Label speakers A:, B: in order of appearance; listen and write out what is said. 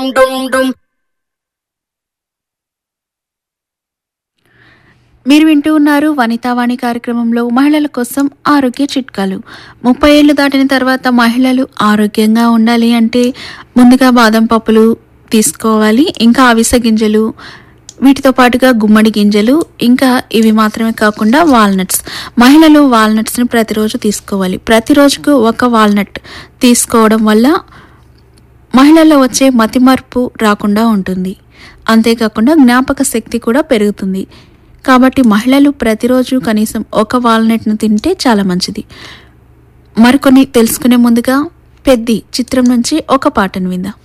A: dum dum
B: మీరు వింటూ ఉన్నారు వనితావాణి కార్యక్రమంలో మహిళల కోసం ఆరోగ్య చిట్కాలు ముప్పై ఏళ్ళు దాటిన తర్వాత మహిళలు ఆరోగ్యంగా ఉండాలి అంటే ముందుగా బాదం పప్పులు తీసుకోవాలి ఇంకా అవిసె గింజలు వీటితో పాటుగా గుమ్మడి గింజలు ఇంకా ఇవి మాత్రమే కాకుండా వాల్నట్స్ మహిళలు వాల్నట్స్ని ప్రతిరోజు తీసుకోవాలి ప్రతిరోజుకు ఒక వాల్నట్ తీసుకోవడం వల్ల మహిళల్లో వచ్చే మతిమరుపు రాకుండా ఉంటుంది అంతేకాకుండా జ్ఞాపక శక్తి కూడా పెరుగుతుంది కాబట్టి మహిళలు ప్రతిరోజు కనీసం ఒక వాల్నట్ను తింటే చాలా మంచిది మరికొన్ని తెలుసుకునే ముందుగా పెద్ది చిత్రం నుంచి ఒక పాటను విందాం